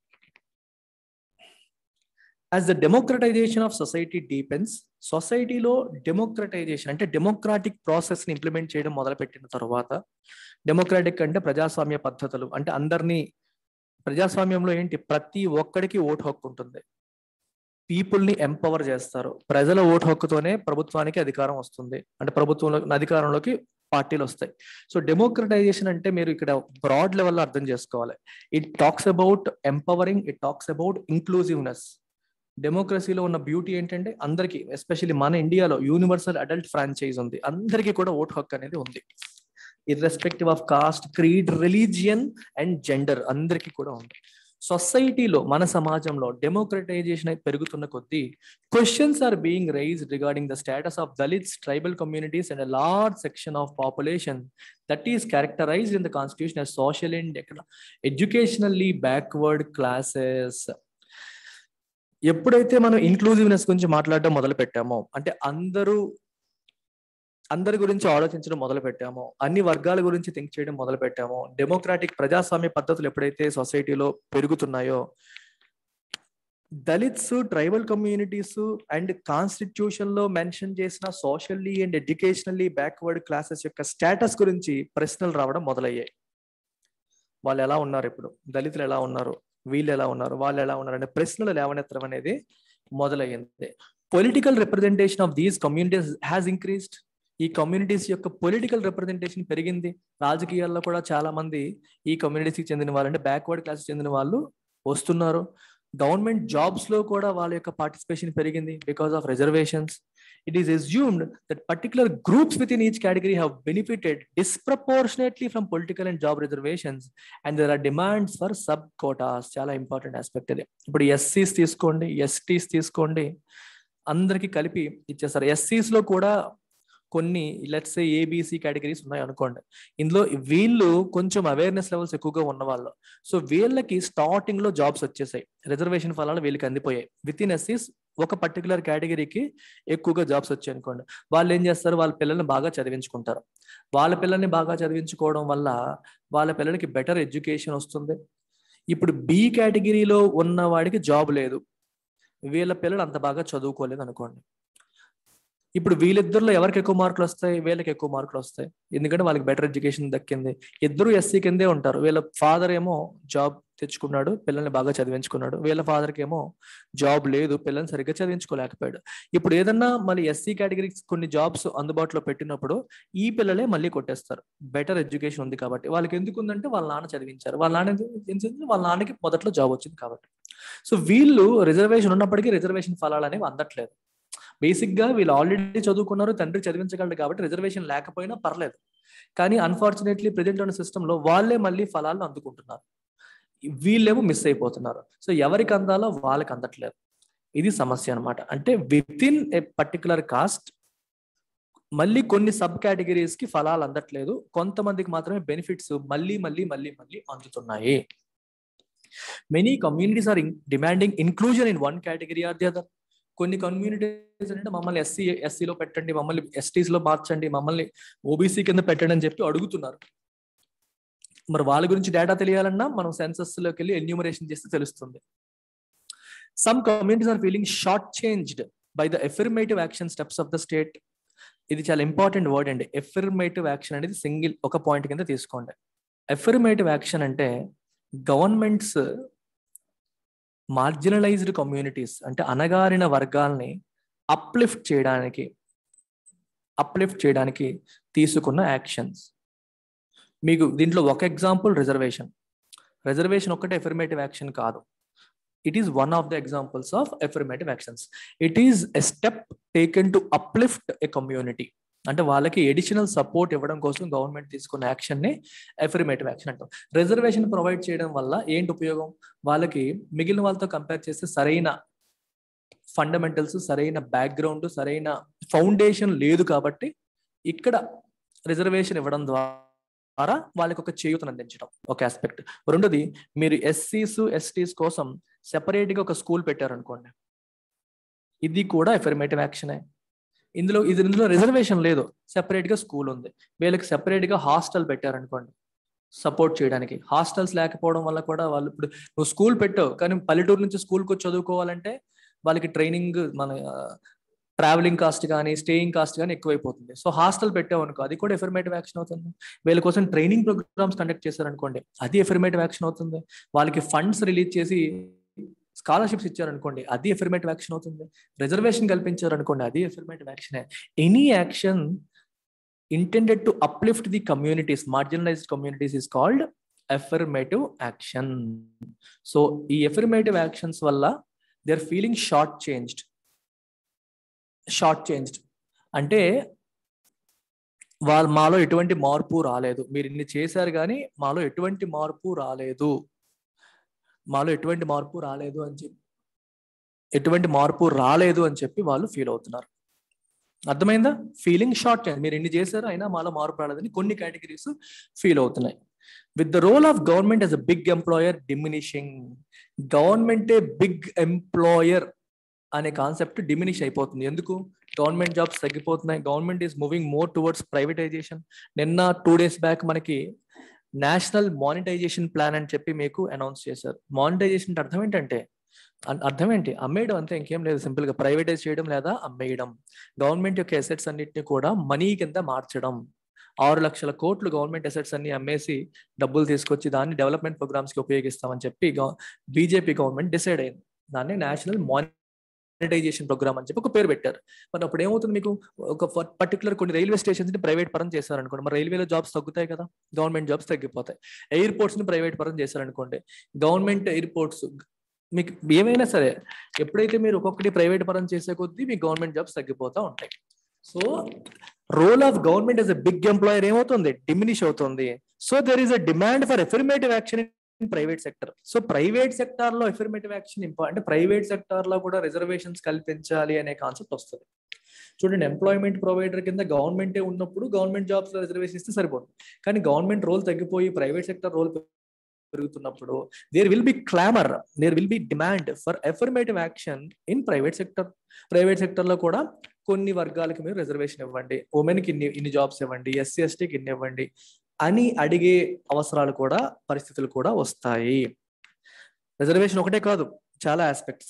as the democratisation of society deepens సొసైటీలో డెమోక్రటైజేషన్ అంటే డెమోక్రాటిక్ ప్రాసెస్ ని ఇంప్లిమెంట్ చేయడం మొదలుపెట్టిన తర్వాత డెమోక్రాటిక్ అంటే ప్రజాస్వామ్య పద్ధతులు అంటే అందరినీ ప్రజాస్వామ్యంలో ఏంటి ప్రతి ఒక్కడికి ఓటు హక్కు ఉంటుంది పీపుల్ ని ఎంపవర్ చేస్తారు ప్రజల ఓటు హక్కుతోనే ప్రభుత్వానికి అధికారం వస్తుంది అంటే ప్రభుత్వంలో అధికారంలోకి పార్టీలు వస్తాయి సో డెమోక్రటైజేషన్ అంటే మీరు ఇక్కడ బ్రాడ్ లెవెల్లో అర్థం చేసుకోవాలి it talks about empowering it talks about inclusiveness డెమోక్రసీలో ఉన్న బ్యూటీ ఏంటంటే అందరికీ ఎస్పెషల్లీ మన ఇండియాలో యూనివర్సల్ అడల్ట్ ఫ్రాంచైజ్ ఉంది అందరికీ కూడా ఓటు హక్కు అనేది ఉంది irrespective of caste creed religion and gender అందరికీ కూడా ఉంది సొసైటీలో మన సమాజంలో డెమోక్రటైజేషన్ పెరుగుతున్న కొద్దీ questions are being raised regarding the status of Dalits tribal communities and large section of population that is characterised in the constitution as social and educationally backward classes ఎప్పుడైతే మనం ఇన్క్లూజివ్నెస్ గురించి మాట్లాడడం మొదలు పెట్టామో అంటే అందరూ అందరి గురించి ఆలోచించడం మొదలు పెట్టామో అన్ని వర్గాల గురించి థింక్ చేయడం మొదలు పెట్టామో డెమోక్రాటిక్ ప్రజాస్వామ్య పద్ధతులు ఎప్పుడైతే సొసైటీలో పెరుగుతున్నాయో Dalits tribal communities and constitution లో మెన్షన్ చేసిన socially and educationally backward classes యొక్క స్టేటస్ గురించి ప్రశ్నలు రావడం మొదలయ్యాయి వాళ్ళు ఎలా ఉన్నారు ఇప్పుడు దళితులు ఎలా ఉన్నారు వీళ్ళు ఎలా ఉన్నారు వాళ్ళు ఎలా ఉన్నారు అనే ప్రశ్నలు లేవనెత్తడం అనేది మొదలయ్యింది political representation of these communities has increased ఈ కమ్యూనిటీస్ యొక్క పొలిటికల్ రిప్రజెంటేషన్ పెరిగింది రాజకీయాల్లో కూడా చాలా మంది ఈ కమ్యూనిటీస్కి చెందిన వాళ్ళు అంటే బ్యాక్వర్డ్ క్లాస్ చెందిన వాళ్ళు వస్తున్నారు గవర్నమెంట్ జాబ్స్ లో కూడా వాళ్ళ యొక్క పార్టిసిపేషన్ పెరిగింది because of reservations it is assumed that particular groups within each category have benefited disproportionately from political and job reservations and there are demands for sub quotas చాలా important aspect ఇది ఇప్పుడు ఎస్సీస్ తీసుకోండి ఎస్టీస్ తీసుకోండి అందరికి కలిపి ఇచ్చేస్తారు ఎస్సీస్ లో కూడా కొన్ని లెట్స్ ఏబిసి కేటగిరీస్ ఉన్నాయి అనుకోండి ఇందులో వీళ్ళు కొంచెం అవేర్నెస్ లెవెల్స్ ఎక్కువగా ఉన్న వాళ్ళు సో వీళ్ళకి స్టార్టింగ్ లో జాబ్స్ వచ్చేసాయి రిజర్వేషన్ ఫలాలు వీళ్ళకి అందిపోయాయి విత్ ఇన్ ఎస్సీస్ ఒక పర్టికులర్ కేటగిరీకి ఎక్కువగా జాబ్స్ వచ్చాయి అనుకోండి వాళ్ళు ఏం చేస్తారు వాళ్ళ పిల్లల్ని బాగా చదివించుకుంటారు వాళ్ళ పిల్లల్ని బాగా చదివించుకోవడం వల్ల వాళ్ళ పిల్లలకి బెటర్ ఎడ్యుకేషన్ వస్తుంది ఇప్పుడు బి కేటగిరీలో ఉన్న వాడికి జాబ్ లేదు వీళ్ళ పిల్లలు అంత బాగా చదువుకోలేదు అనుకోండి ఇప్పుడు వీళ్ళిద్దరిలో ఎవరికి ఎక్కువ మార్కులు వస్తాయి వీళ్ళకి ఎక్కువ మార్కులు వస్తాయి ఎందుకంటే వాళ్ళకి బెటర్ ఎడ్యుకేషన్ దక్కింది ఇద్దరు ఎస్సీ కిందే ఉంటారు వీళ్ళ ఫాదర్ ఏమో జాబ్ తెచ్చుకున్నాడు పిల్లల్ని బాగా చదివించుకున్నాడు వీళ్ళ ఫాదర్కి ఏమో జాబ్ లేదు పిల్లల్ని సరిగ్గా చదివించుకోలేకపోయాడు ఇప్పుడు ఏదన్నా మళ్ళీ ఎస్సీ కేటగిరీస్ కొన్ని జాబ్స్ అందుబాటులో పెట్టినప్పుడు ఈ పిల్లలే మళ్ళీ కొట్టేస్తారు బెటర్ ఎడ్యుకేషన్ ఉంది కాబట్టి వాళ్ళకి ఎందుకు ఉందంటే వాళ్ళ నాన్న చదివించారు వాళ్ళ నాన్న ఎందుకు వాళ్ళ నాన్నకి మొదట్లో జాబ్ వచ్చింది కాబట్టి సో వీళ్ళు రిజర్వేషన్ ఉన్నప్పటికీ రిజర్వేషన్ ఫలాలు అనేవి అందట్లేదు బేసిక్ గా వీళ్ళు ఆల్రెడీ చదువుకున్నారు తండ్రి చదివించగలరు కాబట్టి రిజర్వేషన్ లేకపోయినా పర్లేదు కానీ అన్ఫార్చునేట్లీ ప్రెజెంట్ ఉన్న సిస్టమ్ లో వాళ్ళే మళ్ళీ ఫలాలను అందుకుంటున్నారు వీళ్ళేమో మిస్ అయిపోతున్నారు సో ఎవరికి అందాలో వాళ్ళకి అందట్లేదు ఇది సమస్య అనమాట అంటే within a particular caste మళ్ళీ కొన్ని సబ్ కేటగిరీస్ కి ఫలాలు అందట్లేదు కొంతమందికి మాత్రమే బెనిఫిట్స్ మళ్ళీ మళ్ళీ మళ్ళీ మళ్ళీ అందుతున్నాయి many communities are demanding inclusion in one category or the other కొన్ని కమ్యూనిటీస్ అంటే మమ్మల్ని ఎస్సీ ఎస్సీలో పెట్టండి మమ్మల్ని ఎస్టీస్ లో మార్చండి మమ్మల్ని ఓబీసీ కింద పెట్టండి అని చెప్పి అడుగుతున్నారు మరి వాళ్ళ గురించి డేటా తెలియాలన్నా మనం సెన్సస్ లోకి వెళ్ళి ఎన్యూమరేషన్ చేస్తే తెలుస్తుంది some communities are feeling short changed by the affirmative action steps of the state ఇది చాలా ఇంపార్టెంట్ వర్డ్ అండి ఎఫర్మేటివ్ యాక్షన్ అనేది సింగిల్ ఒక పాయింట్ కింద తీసుకోండి ఎఫర్మేటివ్ యాక్షన్ అంటే గవర్నమెంట్స్ మార్జినలైజ్డ్ కమ్యూనిటీస్ అంటే అనగారిన వర్గాల్ని అప్లిఫ్ట్ చేయడానికి అప్లిఫ్ట్ చేయడానికి తీసుకున్న యాక్షన్స్ మీకు దీంట్లో ఒక ఎగ్జాంపుల్ రిజర్వేషన్ రిజర్వేషన్ ఒక్కటే ఎఫర్మేటివ్ యాక్షన్ కాదు it is one of the examples of affirmative actions it is a step taken to uplift a community అంటే వాళ్ళకి ఎడిషనల్ సపోర్ట్ ఇవ్వడం కోసం గవర్నమెంట్ తీసుకున్న యాక్షన్ ని ఎఫర్మేటివ్ యాక్షన్ అంటాం రిజర్వేషన్ ప్రొవైడ్ చేయడం వల్ల ఏంటి ఉపయోగం వాళ్ళకి మిగిలిన వాళ్ళతో కంపేర్ చేస్తే సరైన ఫండమెంటల్స్ సరైన బ్యాక్గ్రౌండ్ సరైన ఫౌండేషన్ లేదు కాబట్టి ఇక్కడ రిజర్వేషన్ ఇవ్వడం ద్వారా వాళ్ళకి ఒక చేయూతను అందించడం ఒక ఆస్పెక్ట్ రెండోది మీరు ఎస్సీస్ ఎస్టీస్ కోసం సెపరేట్ గా ఒక స్కూల్ పెట్టారనుకోండి ఇది కూడా ఎఫర్మేటివ్ యాక్షనే ఇందులో ఇది ఇందులో రిజర్వేషన్ లేదు సెపరేట్ గా స్కూల్ ఉంది వీళ్ళకి సెపరేట్ గా హాస్టల్ పెట్టారనుకోండి సపోర్ట్ చేయడానికి హాస్టల్స్ లేకపోవడం వల్ల కూడా వాళ్ళు ఇప్పుడు నువ్వు స్కూల్ పెట్టావు కానీ పల్లెటూరు నుంచి స్కూల్కి వచ్చి చదువుకోవాలంటే వాళ్ళకి ట్రైనింగ్ మన ట్రావెలింగ్ కాస్ట్ కానీ స్టేయింగ్ కాస్ట్ కానీ ఎక్కువైపోతుంది సో హాస్టల్ పెట్టావు అనుకో అది కూడా ఎఫర్మేటివ్ యాక్షన్ అవుతుంది వీళ్ళ కోసం ట్రైనింగ్ ప్రోగ్రామ్స్ కండక్ట్ చేశారనుకోండి అది ఎఫర్మేటివ్ యాక్షన్ అవుతుంది వాళ్ళకి ఫండ్స్ రిలీజ్ చేసి స్కాలర్షిప్స్ ఇచ్చారనుకోండి అది ఎఫర్మేటివ్ యాక్షన్ అవుతుంది రిజర్వేషన్ కల్పించారు అనుకోండి అది affirmative action any action intended to uplift the communities marginalised communities is called affirmative action so ఈ ఎఫర్మేటివ్ యాక్షన్స్ వల్ల they are feeling short changed short changed అంటే వాళ్ళ మాలో ఎటువంటి మార్పు రాలేదు మీరు ఇన్ని చేశారు కానీ మాలో ఎటువంటి మార్పు రాలేదు మాలో ఎటువంటి మార్పు రాలేదు అని చెప్పి ఎటువంటి మార్పు రాలేదు అని చెప్పి వాళ్ళు ఫీల్ అవుతున్నారు అర్థమైందా ఫీలింగ్ షార్ట్ చేంజ్ మీరు ఎన్ని చేశారు అయినా మాలో మార్పు రాలేదని కొన్ని కేటగిరీస్ ఫీల్ అవుతున్నాయి with the role of government as a big employer diminishing గవర్నమెంటే బిగ్ ఎంప్లాయర్ అనే కాన్సెప్ట్ డిమినిష్ అయిపోతుంది ఎందుకు గవర్నమెంట్ జాబ్స్ తగ్గిపోతున్నాయి government is moving more towards privatisation నిన్న టూ డేస్ బ్యాక్ మనకి నేషనల్ మానిటైజేషన్ ప్లాన్ అని చెప్పి మీకు అనౌన్స్ చేశారు మానిటైజేషన్ అంటే అర్థం ఏంటంటే అర్థం ఏంటి అమ్మేయడం అంతే ఇంకేం లేదు సింపుల్ గా ప్రైవేటైజ్ చేయడం లేదా అమ్మేయడం గవర్నమెంట్ యొక్క ఎసెట్స్ అన్నిటిని కూడా మనీ కింద మార్చడం ఆరు లక్షల కోట్లు గవర్నమెంట్ అసెట్స్ అన్ని అమ్మేసి డబ్బులు తీసుకొచ్చి దాన్ని డెవలప్మెంట్ ప్రోగ్రామ్స్ కి ఉపయోగిస్తామని చెప్పి బీజేపీ గవర్నమెంట్ డిసైడ్ అయింది దాన్ని నేషనల్ మానిటైజేషన్ ప్రోగ్రామ్ అని చెప్పి ఒక పేరు పెట్టారు మరి అప్పుడు ఏమవుతుంది మీకు ఒక పర్టికులర్ కొన్ని రైల్వే స్టేషన్స్ ని ప్రైవేట్ పరం చేశారనుకోండి మరి రైల్వేలో జాబ్స్ తగ్గుతాయి కదా గవర్నమెంట్ జాబ్స్ తగ్గిపోతాయి ఎయిర్పోర్ట్స్ ని ప్రైవేట్ పరం చేశారనుకోండి గవర్నమెంట్ ఎయిర్పోర్ట్స్ మీకు ఏమైనా సరే ఎప్పుడైతే మీరు ఒక్కొక్కటి ప్రైవేట్ పరం చేసే కొద్దీ మీ గవర్నమెంట్ జాబ్స్ తగ్గిపోతూ ఉంటాయి so role of government as a big employer ఏమవుతుంది డిమినిష్ అవుతుంది so there is a demand for affirmative action in private sector so private sector లో ఎఫర్మేటివ్ యాక్షన్ ఇంపా అంటే ప్రైవేట్ సెక్టార్ లో కూడా రిజర్వేషన్స్ కల్పించాలి అనే కాన్సెప్ట్ వస్తుంది చూడండి ఎంప్లాయ్మెంట్ ప్రొవైడర్ కింద గవర్నమెంటే ఉన్నప్పుడు గవర్నమెంట్ జాబ్స్ లో రిజర్వేషన్ ఇస్తే సరిపోతుంది కానీ గవర్నమెంట్ రోల్ తగ్గిపోయి ప్రైవేట్ సెక్టర్ రోల్ పెరుగుతున్నప్పుడు there will be clamour there will be demand for affirmative action in private sector private sector లో కూడా కొన్ని వర్గాలకి మీరు రిజర్వేషన్ ఇవ్వండి ఉమెన్ కి ఇన్ని ఇన్ని జాబ్స్ ఇవ్వండి ఎస్సీ ఎస్టీకి ఇన్ని ఇవ్వండి అని అడిగే అవసరాలు కూడా పరిస్థితులు కూడా వస్తాయి రిజర్వేషన్ ఒకటే కాదు చాలా aspects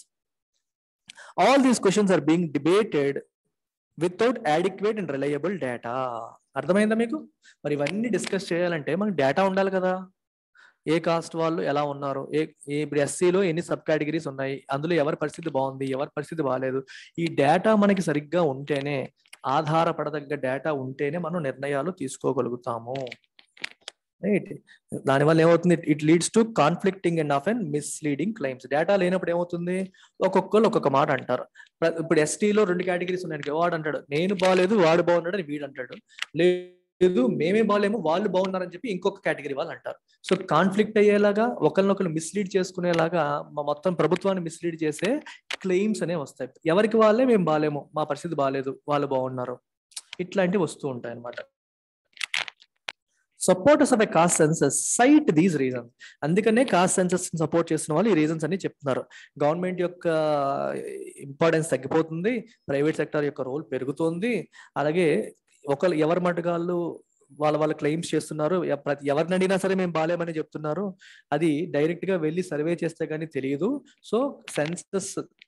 all these questions are being debated without adequate and reliable data అర్థమైందా మీకు మరి ఇవన్నీ డిస్కస్ చేయాలంటే మనకు డేటా ఉండాలి కదా ఏ కాస్ట్ వాళ్ళు ఎలా ఉన్నారు ఏ ఇప్పుడు ఎస్సీలో ఎన్ని సబ్ కేటగిరీస్ ఉన్నాయి అందులో ఎవరి పరిస్థితి బాగుంది ఎవరి పరిస్థితి బాగాలేదు ఈ డేటా మనకి సరిగ్గా ఉంటేనే ఆధారపడదగ్గ డేటా ఉంటేనే మనం నిర్ణయాలు తీసుకోగలుగుతాము రైట్ దానివల్ల ఏమవుతుంది it leads to conflicting and of and misleading claims data లేనప్పుడు ఏమవుతుంది ఒక్కొక్కరు ఒక్కొక్క మాట అంటారు ఇప్పుడు ఎస్టీలో రెండు కేటగిరీస్ ఉన్నాయి వాడు అంటాడు నేను బాగాలేదు వాడు బాగున్నాడు అని వీడు అంటాడు లేదు మేమే బాగాలేము వాళ్ళు బాగున్నారని చెప్పి ఇంకొక కేటగిరీ వాళ్ళు అంటారు సో కాన్ఫ్లిక్ట్ అయ్యేలాగా ఒకరినొకరు మిస్లీడ్ చేసుకునేలాగా మా మొత్తం ప్రభుత్వాన్ని మిస్లీడ్ చేసే క్లెయిమ్స్ అనేవి వస్తాయి ఎవరికి వాళ్ళే మేము బాగాలేము మా పరిస్థితి బాగాలేదు వాళ్ళు బాగున్నారు ఇట్లాంటివి వస్తూ ఉంటాయి అనమాట supporters of a caste census cite these reasons అందుకనే కాస్ట్ సెన్సస్ సపోర్ట్ చేస్తున్న వాళ్ళు ఈ రీజన్స్ అన్ని చెప్తున్నారు గవర్నమెంట్ యొక్క ఇంపార్టెన్స్ తగ్గిపోతుంది ప్రైవేట్ సెక్టర్ యొక్క రోల్ పెరుగుతుంది అలాగే ఒకళ్ళు ఎవరి మటుగాళ్ళు వాళ్ళ వాళ్ళ క్లెయిమ్స్ చేస్తున్నారు ప్రతి ఎవరిని అడిగినా సరే మేము బాగాలేమని చెప్తున్నారు అది డైరెక్ట్ గా వెళ్ళి సర్వే చేస్తే గానీ తెలియదు సో సెన్సస్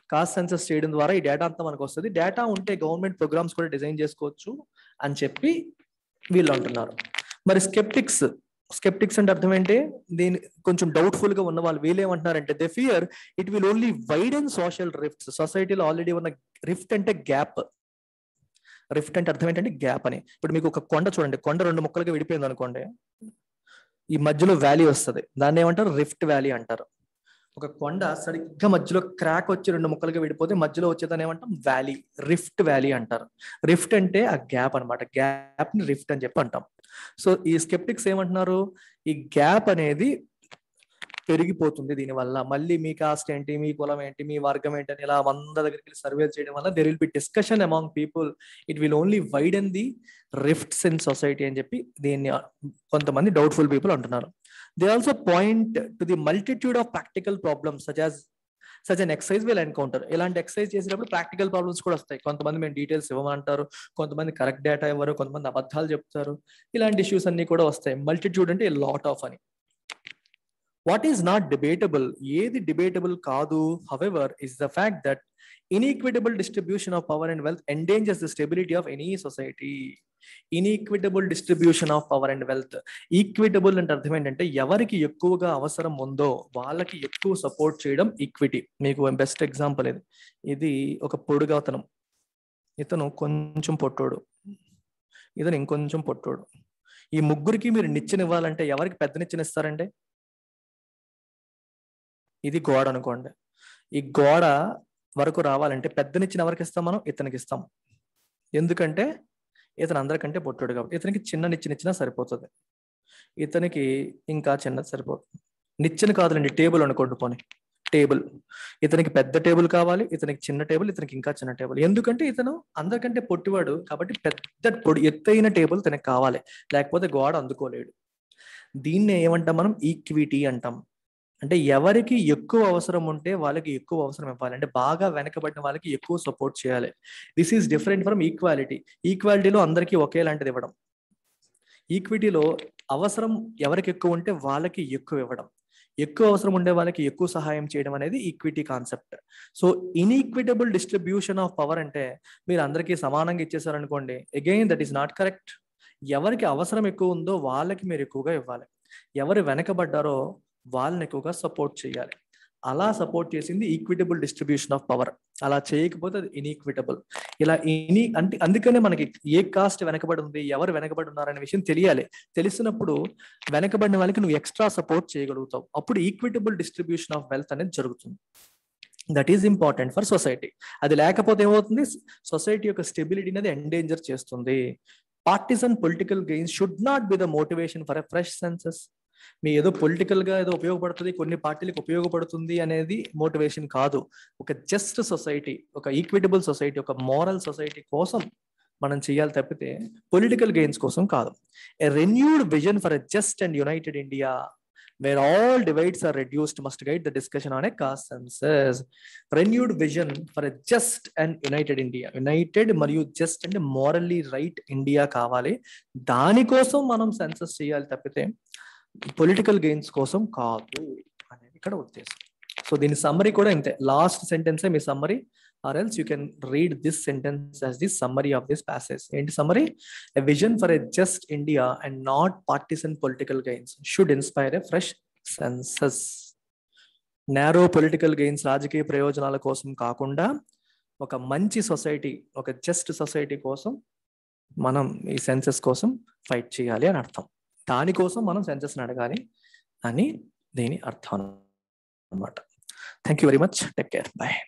కాస్ట్ సెన్సస్ చేయడం ద్వారా ఈ డేటా అంతా మనకు వస్తుంది డేటా ఉంటే గవర్నమెంట్ ప్రోగ్రామ్స్ కూడా డిజైన్ చేసుకోవచ్చు అని చెప్పి వీళ్ళు అంటున్నారు మరి స్కెప్టిక్స్ స్కెప్టిక్స్ అంటే అర్థం ఏంటి దీని కొంచెం డౌట్ఫుల్ గా ఉన్న వాళ్ళు వీళ్ళు ఏమంటున్నారంటే they fear it will only widen social rifts సొసైటీలో ఆల్రెడీ ఉన్న రిఫ్ట్ అంటే గ్యాప్ రిఫ్ట్ అంటే అర్థం ఏంటంటే గ్యాప్ అని ఇప్పుడు మీకు ఒక కొండ చూడండి కొండ రెండు ముక్కలుగా విడిపోయింది అనుకోండి ఈ మధ్యలో వ్యాలీ వస్తుంది దాన్ని ఏమంటారు రిఫ్ట్ వ్యాలీ అంటారు ఒక కొండ సరిగ్గా మధ్యలో క్రాక్ వచ్చి రెండు ముక్కలుగా విడిపోతే మధ్యలో వచ్చేదాన్ని ఏమంటాం వ్యాలీ రిఫ్ట్ వ్యాలీ అంటారు రిఫ్ట్ అంటే ఆ గ్యాప్ అనమాట గ్యాప్ ని రిఫ్ట్ అని చెప్పి అంటాం సో ఈ స్కెప్టిక్స్ ఏమంటున్నారు ఈ గ్యాప్ అనేది పెరిగిపోతుంది దీనివల్ల మళ్ళీ మీ కాస్ట్ ఏంటి మీ కులం ఏంటి మీ వర్గం ఏంటి అని ఇలా వంద దగ్గరికి సర్వే చేయడం వల్ల there will be discussion among people it will only widen the rifts in society అని చెప్పి దీన్ని కొంతమంది డౌట్ఫుల్ పీపుల్ అంటున్నారు they also point to the multitude of practical problems such as such an exercise will encounter ఇలాంటి exercise చేసేటప్పుడు practical problems కూడా వస్తాయి కొంతమంది మేము డీటెయిల్స్ ఇవ్వమంటారు కొంతమంది కరెక్ట్ డేటా ఇవ్వరు కొంతమంది అబద్ధాలు చెప్తారు ఇలాంటి ఇష్యూస్ అన్ని కూడా వస్తాయి మల్టిట్యూడ్ అంటే లాట్ ఆఫ్ అని వాట్ ఈస్ నాట్ డిబేటబుల్ ఏది డిబేటబుల్ కాదు however is the fact that inequitable distribution of power and wealth endangers the stability of any society inequitable distribution of power and wealth equitable అంటే అర్థం ఏంటంటే ఎవరికి ఎక్కువగా అవసరం ఉందో వాళ్ళకి ఎక్కువ సపోర్ట్ చేయడం ఈక్విటీ మీకు బెస్ట్ ఎగ్జాంపుల్ ఇది ఇది ఒక పొడుగవతనం ఇతను కొంచెం పొట్టోడు ఇతను ఇంకొంచెం పొట్టోడు ఈ ముగ్గురికి మీరు నిచ్చెన ఇవ్వాలంటే ఎవరికి పెద్ద నిచ్చెన ఇస్తారంటే ఇది గోడ అనుకోండి ఈ గోడ వరకు రావాలంటే పెద్దనిచ్చిన ఎవరికి ఇస్తాం మనం ఇతనికి ఇస్తాం ఎందుకంటే ఇతను అందరికంటే పొట్టుడు కాబట్టి ఇతనికి చిన్న నిచ్చెన ఇచ్చినా సరిపోతుంది ఇతనికి ఇంకా చిన్నది సరిపోతుంది నిచ్చెన కాదులండి టేబుల్ అనుకోండి పోనీ టేబుల్ ఇతనికి పెద్ద టేబుల్ కావాలి ఇతనికి చిన్న టేబుల్ ఇతనికి ఇంకా చిన్న టేబుల్ ఎందుకంటే ఇతను అందరికంటే పొట్టివాడు కాబట్టి పెద్ద పొడి ఎత్తైన టేబుల్ తనకి కావాలి లేకపోతే గోడ అందుకోలేడు దీన్ని ఏమంటాం మనం ఈక్విటీ అంటాం అంటే ఎవరికి ఎక్కువ అవసరం ఉంటే వాళ్ళకి ఎక్కువ అవసరం ఇవ్వాలి అంటే బాగా వెనకబడిన వాళ్ళకి ఎక్కువ సపోర్ట్ చేయాలి this is different from equality ఈక్వాలిటీలో అందరికీ ఒకేలాంటిది ఇవ్వడం ఈక్విటీలో అవసరం ఎవరికి ఎక్కువ ఉంటే వాళ్ళకి ఎక్కువ ఇవ్వడం ఎక్కువ అవసరం ఉండే వాళ్ళకి ఎక్కువ సహాయం చేయడం అనేది equity concept so inequitable distribution of power అంటే మీరు అందరికీ సమానంగా ఇచ్చేసారనుకోండి again that is not correct ఎవరికి అవసరం ఎక్కువ ఉందో వాళ్ళకి మీరు ఎక్కువగా ఇవ్వాలి ఎవరు వెనకబడ్డారో వాళ్ళని ఎక్కువగా సపోర్ట్ చేయాలి అలా సపోర్ట్ చేసింది ఈక్విటబుల్ డిస్ట్రిబ్యూషన్ ఆఫ్ పవర్ అలా చేయకపోతే అది ఇన్ఈక్విటబుల్ ఇలా ఇని అంటే అందుకనే మనకి ఏ కాస్ట్ వెనకబడి ఉంది ఎవరు వెనకబడి ఉన్నారనే విషయం తెలియాలి తెలిసినప్పుడు వెనకబడిన వాళ్ళకి నువ్వు ఎక్స్ట్రా సపోర్ట్ చేయగలుగుతావు అప్పుడు ఈక్విటబుల్ డిస్ట్రిబ్యూషన్ ఆఫ్ వెల్త్ అనేది జరుగుతుంది that is important for society అది లేకపోతే ఏమవుతుంది సొసైటీ యొక్క స్టెబిలిటీ అనేది ఎండేంజర్ చేస్తుంది partisan political gains should not be the motivation for a fresh census మీ ఏదో పొలిటికల్ గా ఏదో ఉపయోగపడుతుంది కొన్ని పార్టీలకు ఉపయోగపడుతుంది అనేది మోటివేషన్ కాదు ఒక జస్ట్ సొసైటీ ఒక ఈక్విటబుల్ సొసైటీ ఒక మోరల్ సొసైటీ కోసం మనం చేయాలి తప్పితే పొలిటికల్ గెయిన్స్ కోసం కాదు a renewed vision for a just and united India where all divides are reduced must guide the discussion on a caste census renewed vision for a just and united India united మరియు just అంటే morally right India కావాలి దానికోసం మనం census చేయాలి తప్పితే political gains కోసం కాదు అనేది ఇక్కడ ఉద్దేశం సో దీని సమ్మరీ కూడా ఇంతే లాస్ట్ సెంటెన్సే మీ summary or else you can read this sentence as the summary of this passage ఏంటి summary a vision for a just India and not partisan political gains should inspire a fresh census narrow political gains రాజకీయ ప్రయోజనాల కోసం కాకుండా ఒక మంచి society ఒక just society కోసం మనం ఈ సెన్సెస్ కోసం ఫైట్ చేయాలి అని అర్థం దానికోసం మనం సెన్సెస్ని అడగాలి అని దీని అర్థం అనమాట thank you very much take care bye